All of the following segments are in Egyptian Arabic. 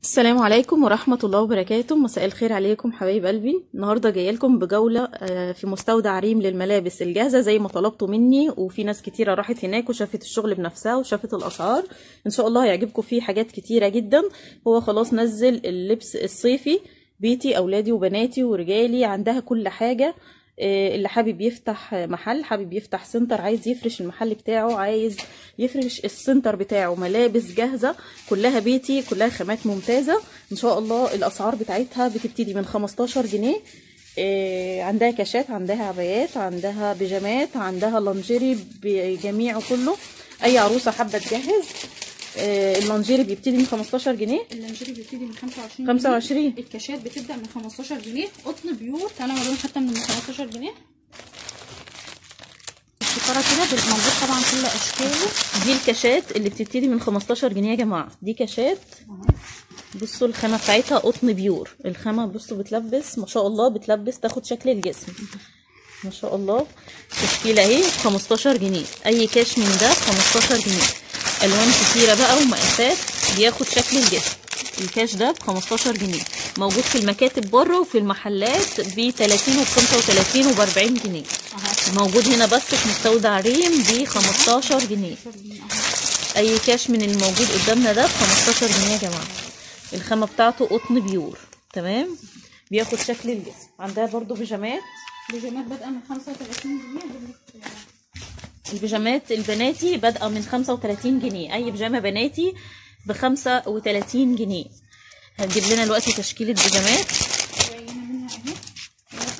السلام عليكم ورحمة الله وبركاته مساء الخير عليكم حبايب قلبي النهاردة جاية لكم بجولة آه، في مستودع ريم للملابس الجاهزة زي ما طلبتوا مني وفي ناس كتيرة راحت هناك وشافت الشغل بنفسها وشافت الأسعار إن شاء الله هيعجبكم فيه حاجات كتيرة جدا هو خلاص نزل اللبس الصيفي بيتي أولادي وبناتي ورجالي عندها كل حاجة آه، اللي حابب يفتح محل حابب يفتح سنتر عايز يفرش المحل بتاعه عايز يفرش السنتر بتاعه ملابس جاهزة كلها بيتي كلها خامات ممتازة ان شاء الله الاسعار بتاعتها بتبتدي من 15 جنيه آه، عندها كاشات عندها عبايات عندها بيجامات عندها لانجيري بجميعه كله اي عروسة حابة تجهز آه، اللانجيري بيبتدي من 15 جنيه اللانجيري بيبتدي من 25 25. جنيه الكاشات بتبدا من 15 جنيه قطن بيور تعالى اوريهم حتى من 15 جنيه الستاره كده بيبقى موجود طبعا كل اشكاله دي الكاشات اللي بتبتدي من 15 جنيه يا جماعة دي كاشات بصوا الخامة بتاعتها قطن بيور الخامة بصوا بتلبس ما شاء الله بتلبس تاخد شكل الجسم ما شاء الله تشكيلة اهي 15 جنيه اي كاش من ده 15 جنيه الوان كتيرة بقى ومقاسات بياخد شكل الجسم الكاش ده ب 15 جنيه موجود في المكاتب بره وفي المحلات ب 30 وب 35 وب 40 جنيه اهو موجود هنا بس في مستودع ريم ب 15 جنيه 15 جنيه اهو اي كاش من الموجود قدامنا ده ب 15 جنيه يا جماعه الخامه بتاعته قطن بيور تمام بياخد شكل الجسم عندها برضو بيجامات بيجامات بادئه من 35 جنيه دول البيجامات البناتي بادئه من 35 جنيه اي بيجامه بناتي ب 35 جنيه هتجيب لنا دلوقتي تشكيله بيجامات جايين منها اهي برضه.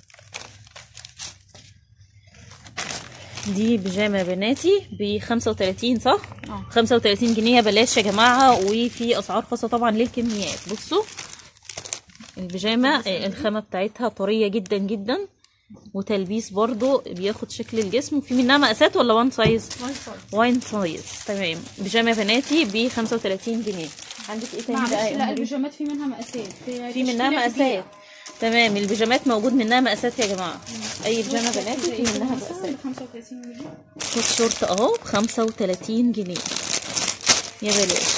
دي بيجامه بناتي ب 35 صح اه 35 جنيه بلاش يا جماعه وفي اسعار خاصه طبعا للكميات بصوا البيجامه آه، الخامه بتاعتها طريه جدا جدا وتلبيس برضو بياخد شكل الجسم وفي منها مقاسات ولا وان سايز واي فاي واين سايز تمام بيجامه بناتي ب 35 جنيه عندك ايه تاني معلش بقى يا لا أموري؟ البيجامات في منها مقاسات في منها تشكيلة كبيرة. مقاسات تمام البيجامات موجود منها مقاسات يا جماعه اي بيجامه بناتي في زي منها كده مثلا مقاسات ب 35 جنيه كوت شورت اهو ب 35 جنيه يا بلاش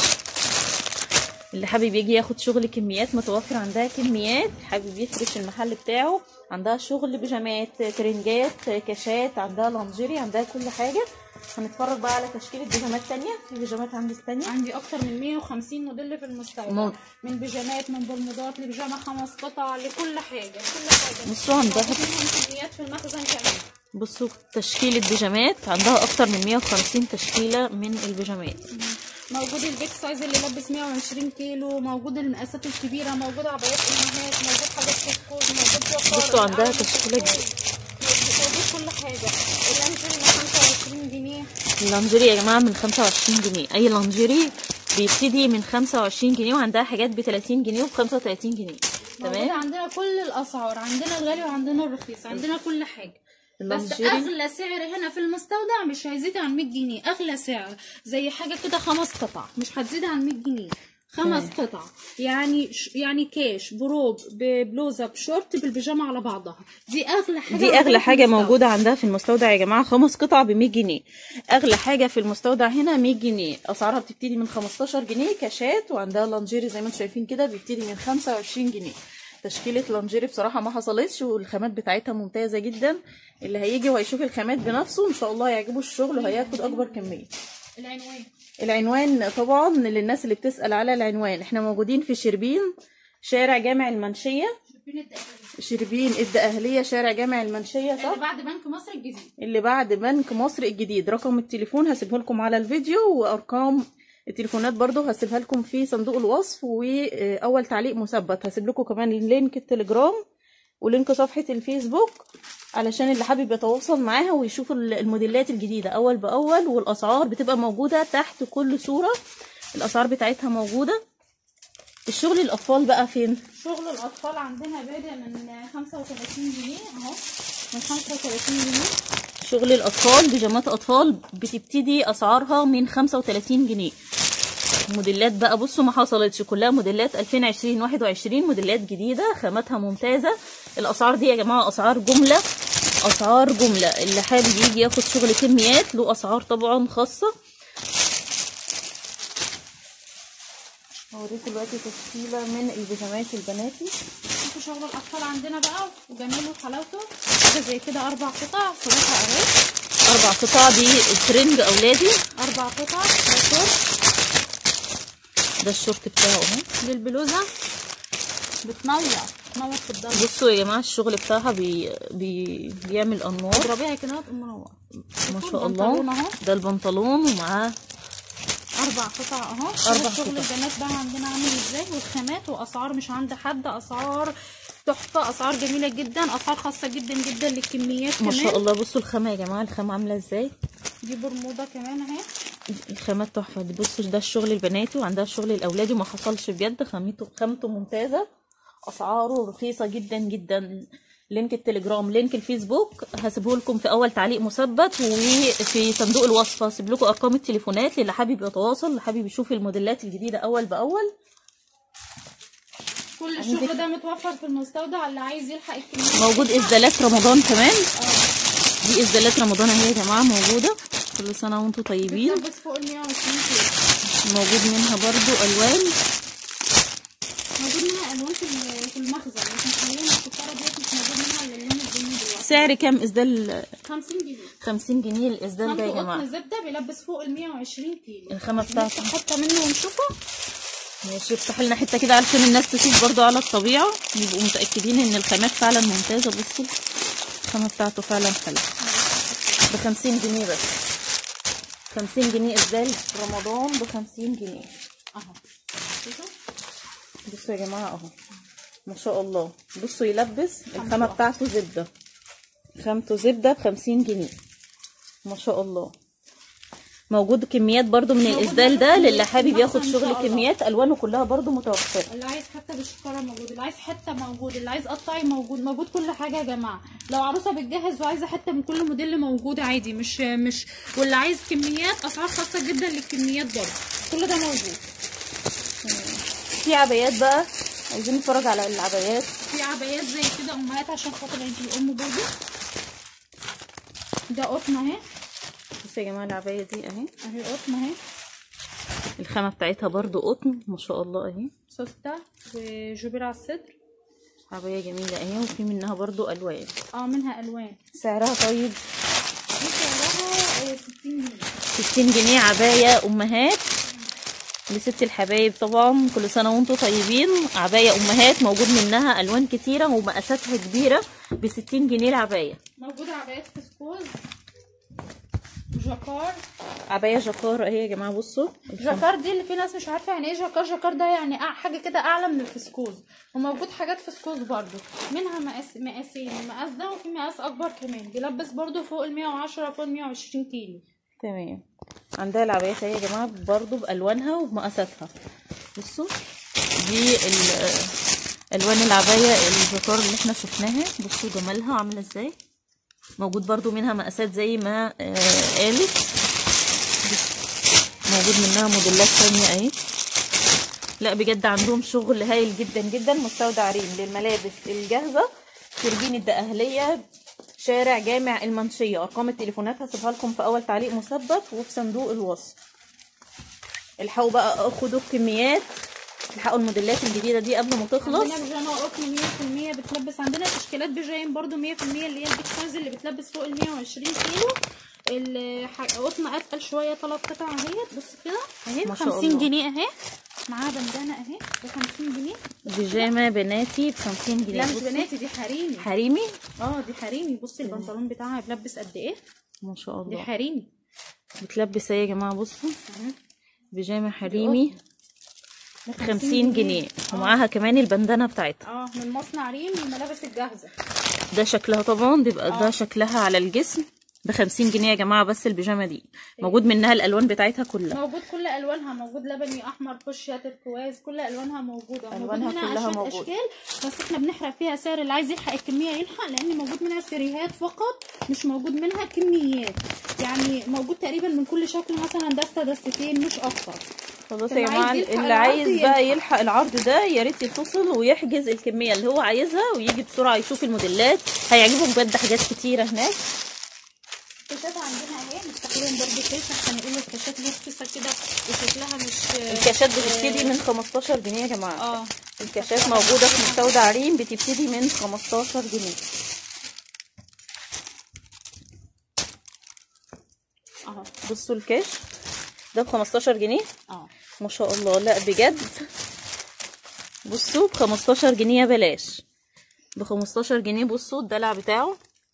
اللي حابب يجي ياخد شغل كميات متوفر عندها كميات حابب يفرش المحل بتاعه عندها شغل بيجامات ترنجات كاشات عندها لانجيري عندها كل حاجة هنتفرج بقى على تشكيلة بيجامات تانية في بيجامات عندك تانية عندي اكتر من 150 موديل في المستودع مو- من بيجامات من برمودات لبيجامه خمس قطع لكل حاجه كل حاجه بصوا عندها موجود منهم كميات في المخزن كمان بصوا تشكيلة بيجامات عندها أكتر من 150 تشكيلة من البيجامات موجود البيك سايز اللي لبس 120 كيلو موجود المقاسات الكبيره موجود عبايات امهات موجود حاجات فسكوز موجود جوكر بصوا عندها العالم تشكيلة الفسكوز. موجود كل حاجه اللانجري من 25 جنيه اللانجيري يا جماعة من 25 جنيه أي لانجيري بيبتدي من 25 جنيه وعندها حاجات ب 30 جنيه وب 35 جنيه موجود تمام عندنا كل الاسعار عندنا الغالي وعندنا الرخيص عندنا كل حاجه بس اللانجيري اغلى سعر هنا في المستودع مش هيزيد عن 100 جنيه اغلى سعر زي حاجه كده خمس قطع مش هتزيد عن 100 جنيه خمس تمام. قطع يعني ش... يعني كاش بروب ببلوزه بشورت بالبيجامه على بعضها دي اغلى حاجه دي عندنا اغلى في حاجه المستودع. موجوده عندها في المستودع يا جماعه خمس قطع ب 100 جنيه اغلى حاجه في المستودع هنا 100 جنيه اسعارها بتبتدي من 15 جنيه كاشات وعندها لانجيري زي ما انتم شايفين كده بيبتدي من 25 جنيه تشكيله لانجيري بصراحه ما حصلتش والخامات بتاعتها ممتازه جدا اللي هيجي وهيشوف الخامات بنفسه ان شاء الله هيعجبه الشغل وهياخد اكبر كميه العنوان العنوان طبعا للناس اللي بتسال على العنوان احنا موجودين في شربين شارع جامع المنشيه شايفين الدقيقة شربين ابدا اهليه شارع جامع المنشيه صح اللي بعد بنك مصر الجديد اللي بعد بنك مصر الجديد رقم التليفون هسيبه لكم على الفيديو وارقام التليفونات برضو هسيبها لكم في صندوق الوصف واول تعليق مثبت هسيب لكم كمان لينك التليجرام ولينك صفحة الفيسبوك علشان اللي حابب يتواصل معاها ويشوف ال- الموديلات الجديدة اول باول والاسعار بتبقى موجودة تحت كل صورة الاسعار بتاعتها موجودة الشغل الاطفال بقى فين شغل الاطفال عندنا بادئ من 35 جنيه اهو من 35 جنيه شغل الاطفال بيجامات اطفال بتبتدي اسعارها من 35 جنيه موديلات بقى بصوا ما حصلتش كلها موديلات 2020 21 موديلات جديده خاماتها ممتازه الاسعار دي يا جماعه اسعار جمله اسعار جمله اللي حابب يجي ياخد شغل كميات له اسعار طبعا خاصه هوريكم دلوقتي تشكيله من البيجامات البناتي شوفوا شغل الاطفال عندنا بقى وجماله وحلاوته حاجه زي كده اربع قطع صراحه اهي اربع قطع دي الترنج اولادي اربع قطع ده شورت ده الشورت بتاعه اهو للبلوزه بتنور بتنور في الضرب بصوا يا جماعه الشغل بتاعها بي... بي... بيعمل انوار اضربيها كده تقوم منوره ما شوفوا شاء البنطلون الله اهو ده البنطلون ومعاه اربع قطع اهو أربع شوفوا شغل قطع. البنات بقى عندنا عامل ازاي والخامات واسعار مش عند حد اسعار تحفه اسعار جميله جدا اسعار خاصه جدا جدا للكميات ما كمان شاء الله بصوا الخامه يا جماعه الخامه عامله ازاي دي برموده كمان اهي الخامات تحفه دي بصوا ده الشغل البناتي وعندها الشغل الاولادي وما حصلش بجد خامته خامته ممتازه اسعاره رخيصه جدا جدا لينك التليجرام لينك الفيسبوك هسيبه لكم في اول تعليق مثبت وفي صندوق الوصف هسيب لكم ارقام التليفونات للي حابب يتواصل اللي حابب يشوف الموديلات الجديده اول باول كل الشغل ده متوفر في المستودع اللي عايز يلحق الكميات موجود ازدالات رمضان كمان دي ازدالات رمضان اهي يا جماعه موجوده كل سنه وانتم طيبين بتلبس فوق ال 120 كيلو موجود منها برضو الوان موجود منها الوان في ال- في المخزن لكن حاليا السكره ديت مش موجود منها الا اللون البني دلوقتي سعر كام اسدال 50 جنيه 50 جنيه الاسدال ده يا خمسة جماعه قطن زبده بيلبس فوق ال 120 كيلو الخامه بتاعته نفتح حته منه ونشوفه ماشي افتح لنا حته كده علشان الناس تشوف برضو على الطبيعه يبقوا متاكدين ان الخامات فعلا ممتازه بصوا الخامه بتاعته فعلا حلوه ب 50 جنيه بس 50 جنيه اسدال رمضان ب 50 جنيه اهو شوفوا بصوا يا جماعه اهو ما شاء الله بصوا يلبس الخامه بتاعته زبده خامته زبده ب 50 جنيه ما شاء الله موجود كميات برضو من موجود الاسدال ده برضو للي حابب المخزن ياخد إن شغل شاء الله. كميات الوانه كلها برضو متوفره اللي عايز حته بالشكاره موجود اللي عايز حته موجود اللي عايز قطعي موجود موجود كل حاجه يا جماعه لو عروسه بتجهز وعايزه حته من كل موديل موجود عادي مش مش واللي عايز كميات اسعار خاصه جدا للكميات برضه كل ده موجود في عبايات بقى عايزين نتفرج على العبايات في عبايات زي كده امهات عشان خاطر عيد الام برضه ده قطن اهي بصوا يا جماعه العبايه دي اهي اهي قطن اهي الخامه بتاعتها برضو قطن ما شاء الله اهي سوسته وجبير على الصدر عبايه جميله اهي وفي منها برضو الوان اه منها الوان سعرها طيب دي سعرها آه، 60 جنيه 60 جنيه عبايه امهات لست الحبايب طبعا كل سنه وانتم طيبين عبايه امهات موجود منها الوان كتيره ومقاساتها كبيره ب 60 جنيه العبايه موجوده عبايات فسكوز جاكار عبايه جاكار اهي يا جماعه بصوا جاكار دي اللي في ناس مش عارفه يعني ايه جاكار جاكار ده يعني أع- حاجه كده اعلى من الفسكوز وموجود حاجات فسكوز برضو منها مقاس مقاسين المقاس ده وفي مقاس اكبر كمان بيلبس برضو فوق ال 110 فوق ال 120 كيلو تمام عندها العبايات اهي يا جماعه برضو بالوانها ومقاساتها بصوا دي ال- الوان العبايه الجاكار اللي احنا شفناها بصوا جمالها عامله ازاي موجود برضو منها مقاسات زي ما آه، قالت موجود منها موديلات تانية اهي لا بجد عندهم شغل هايل جدا جدا مستودع ريم للملابس الجاهزة توربين الدقهلية شارع جامع المنشية أرقام التليفونات هسيبها لكم في أول تعليق مثبت وفي صندوق الوصف الحقوا بقى خدوا الكميات الحقوا الموديلات الجديدة دي قبل ما تخلص عندنا بيجامه قطن 100% بتلبس عندنا تشكيلات بيجايم برضو 100% اللي هي البيك سايز اللي بتلبس فوق ال 120 كيلو الح- قطن اتقل شويه ثلاث قطع اهيت بص كده اهي ب ما شاء 50 الله. جنيه اهي معاها بندانه اهي ب 50 جنيه بيجامة بناتي ب 50 جنيه لا مش بصوا. بناتي دي حريمي حريمي اه دي حريمي بصي البنطلون بتاعها بيلبس قد ايه ما شاء دي الله حريمي بتلبس ايه يا جماعة بصوا أهي. بيجامة حريمي ب 50 جنيه ومعاها كمان البندانة بتاعتها اه من مصنع ريم للملابس الجاهزه ده شكلها طبعا بيبقى ده شكلها على الجسم ب 50 جنيه يا جماعه بس البيجامه دي موجود منها الالوان بتاعتها كلها موجود كل الوانها موجود لبني احمر فوشيا تركواز كل الوانها موجوده ألوانها موجود منها كلها اشكال موجود. اشكال بس احنا بنحرق فيها سعر اللي عايز يلحق الكميه يلحق لان موجود منها سيريهات فقط مش موجود منها كميات يعني موجود تقريبا من كل شكل مثلا دسته دستتين مش اكتر خلاص اللي يا جماعه عايز يلحق اللي العرض عايز يلحق. بقى يلحق العرض ده يا ريت يتصل ويحجز الكميه اللي هو عايزها ويجي بسرعه يشوف الموديلات هيعجبه بجد حاجات كتيره هناك التيشيرت عندنا اهي مستقلين برضو كاش عشان يقولوا الكاشات مرخصه كده وشكلها مش الكاشات بتبتدي من 15 جنيه يا جماعه اه الكاشات موجوده في مستودع عريم بتبتدي من 15 جنيه اهو بصوا الكاش ده ب 15 جنيه اه ما شاء الله لا بجد بصوا ب 15 جنيه بلاش ب 15 جنيه بصوا الدلع بتاعه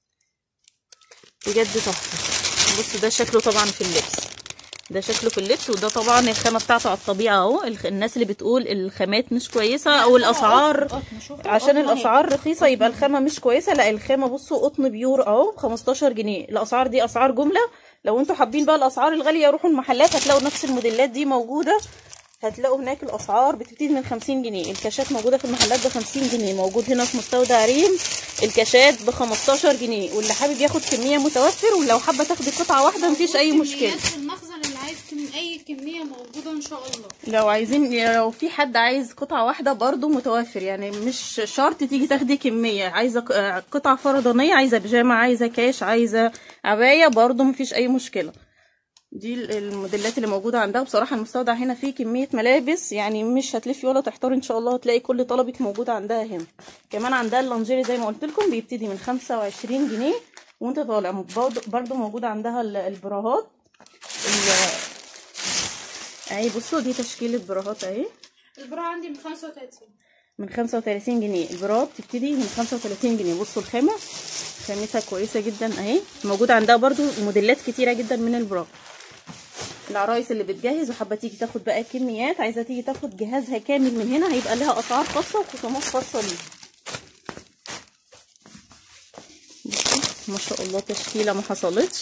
بجد تحفه بصوا ده شكله طبعا في اللبس ده شكله في اللبس وده طبعا الخامه بتاعته على الطبيعه اهو الخ- الناس اللي بتقول الخامات مش كويسه او الاسعار قطن، شوفوا عشان قطن أهي. الاسعار رخيصه يبقى الخامه مش كويسه لا الخامه بصوا قطن بيور اهو ب 15 جنيه الاسعار دي اسعار جمله لو انتوا حابين بقى الاسعار الغاليه روحوا المحلات هتلاقوا نفس الموديلات دي موجوده هتلاقوا هناك الاسعار بتبتدي من 50 جنيه الكاشات موجوده في المحلات ب 50 جنيه موجود هنا في مستودع ريم الكاشات ب 15 جنيه واللي حابب ياخد كميه متوفر ولو حابه تاخدي قطعه واحده مفيش اي مشكله كميات في المخزن اللي عايز كم... اي كميه موجوده ان شاء الله لو عايزين لو في حد عايز قطعة واحدة برضو متوفر يعني مش شرط تيجي تاخدي كمية عايزة ق- قطعة فردانية عايزة بيجامة عايزة كاش عايزة عباية برضو مفيش أي مشكلة دي ال- الموديلات اللي موجودة عندها بصراحة المستودع هنا فيه كمية ملابس يعني مش هتلفي ولا تحتار ان شاء الله هتلاقي كل طلبك موجود عندها هنا كمان عندها اللانجيري زي ما قلت لكم بيبتدي من 25 جنيه وانت طالع برضو- برضو موجود عندها ال- البراهات ال- اهي بصوا دي تشكيلة براهات اهي البرا عندي من 35 من 35 جنيه البرا بتبتدي من 35 جنيه بصوا الخامة خامتها كويسة جدا اهي موجودة عندها برضو موديلات كتيرة جدا من البرا العرايس اللي بتجهز وحابة تيجي تاخد بقى كميات عايزة تيجي تاخد جهازها كامل من هنا هيبقى لها اسعار خاصة وخصومات خاصة ليه بصوا ما شاء الله تشكيلة ما حصلتش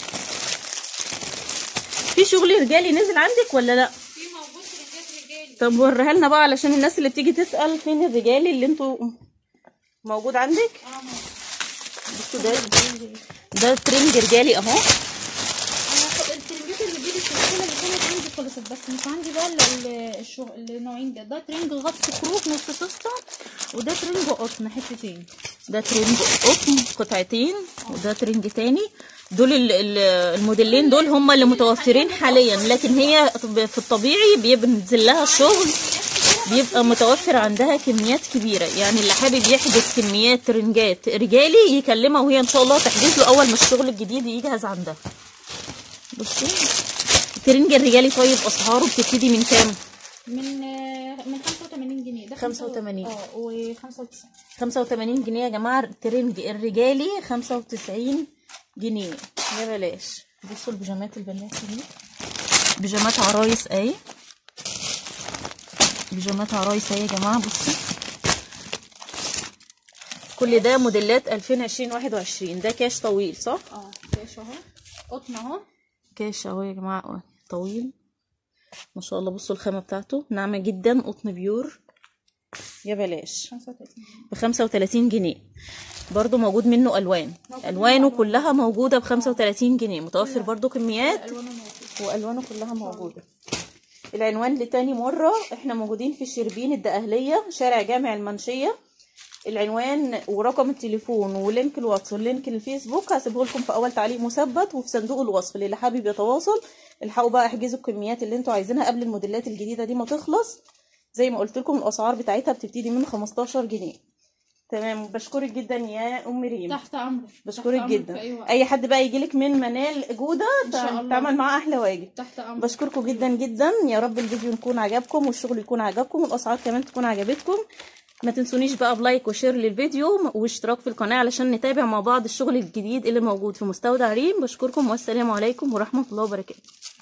في شغل رجالي نزل عندك ولا لا في موجود رجال رجالي طب وريها لنا بقى علشان الناس اللي بتيجي تسأل فين الرجالي اللي انتوا موجود عندك اه موجود. بصوا ده ده ترنج رجالي اهو انا خ- الترنجات اللي دي السلسله اللي كانت عندي خلصت بس مش عندي بقى ال- ال- الشغل النوعين ده ده ترنج غطس خروج نص سوسته وده ترنج قطن حتتين ده ترنج قطن قطعتين وده ترنج تاني دول ال- ال- الموديلين دول هم اللي متوفرين حاليا لكن هي في الطبيعي بينزل لها الشغل بيبقى متوفر عندها كميات كبيرة يعني اللي حابب يحجز كميات ترنجات رجالي يكلمها وهي ان شاء الله تحجز له اول ما الشغل الجديد يجهز عندها بصوا الترنج الرجالي طيب اسعاره بتبتدي من كام من آه، من 85 جنيه ده 85. اه و95 85 جنيه يا جماعة الترنج الرجالي 95 جنيه يا بلاش بصوا البيجامات البنات دي بيجامات عرايس اهي بيجامات عرايس اهي يا جماعة بصوا كل ده موديلات 2020 21 ده كاش طويل صح؟ اه كاش اهو قطن اهو كاش اهو يا جماعة أهو، طويل ما شاء الله بصوا الخامة بتاعته ناعمة جدا قطن بيور يا بلاش 35 ب 35 جنيه برضو موجود منه الوان الوانه كلها موجوده ب 35 جنيه متوفر برضو كميات الوانه موجود والوانه كلها موجوده العنوان لتاني مره احنا موجودين في شربين الدقهليه شارع جامع المنشيه العنوان ورقم التليفون ولينك الواتس ولينك الفيسبوك هسيبه لكم في اول تعليق مثبت وفي صندوق الوصف اللي حابب يتواصل الحقوا بقى احجزوا الكميات اللي انتوا عايزينها قبل الموديلات الجديده دي ما تخلص زي ما قلت لكم الاسعار بتاعتها بتبتدي من 15 جنيه تمام بشكرك جدا يا ام ريم تحت امرك تحت بشكرك أمرك جدا في اي وقت اي حد بقى يجيلك من منال جوده إن شاء الله. تعمل معاه احلى واجب تحت امرك بشكركم جدا جدا يا رب الفيديو يكون عجبكم والشغل يكون عجبكم والاسعار كمان تكون عجبتكم ما تنسونيش بقى بلايك وشير للفيديو واشتراك في القناه علشان نتابع مع بعض الشغل الجديد اللي موجود في مستودع ريم بشكركم والسلام عليكم ورحمه الله وبركاته